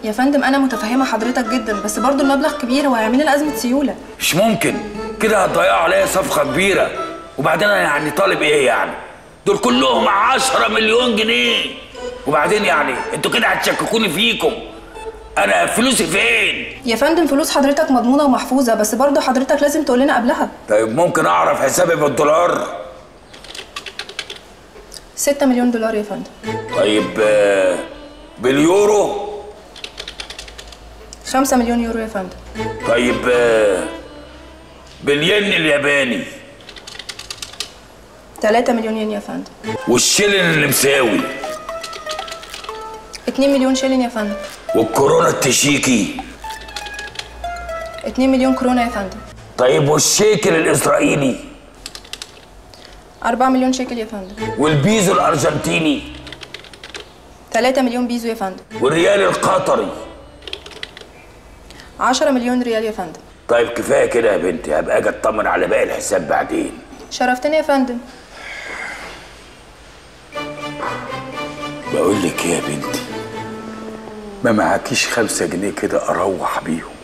يا فندم انا متفهمه حضرتك جدا بس برضو المبلغ كبير وهيعمل لنا ازمه سيوله مش ممكن كده هتضيعوا عليا صفقه كبيره وبعدين انا يعني طالب ايه يعني دول كلهم 10 مليون جنيه وبعدين يعني انتوا كده هتشككوني فيكم انا فلوسي فين يا فندم فلوس حضرتك مضمونه ومحفوظه بس برضو حضرتك لازم تقول لنا قبلها طيب ممكن اعرف حسابي بالدولار 6 مليون دولار يا فندم طيب آه، باليورو 5 مليون يورو يا فندم طيب آه، بالين الياباني 3 مليون ين يا فندم والشيلين اللي مساوي 2 مليون شيلين يا فندم والكورونا التشيكي 2 مليون كورونا يا فندم طيب والشيكل الاسرائيلي 4 مليون شيكل يا فندم والبيزو الارجنتيني 3 مليون بيزو يا فندم والريال القطري 10 مليون ريال يا فندم طيب كفايه كده يا بنتي هبقى اجي اطمن على باقي الحساب بعدين شرفتني يا فندم بقول لك ايه يا بنتي ما معكيش خمسة جنيه كده اروح بيهم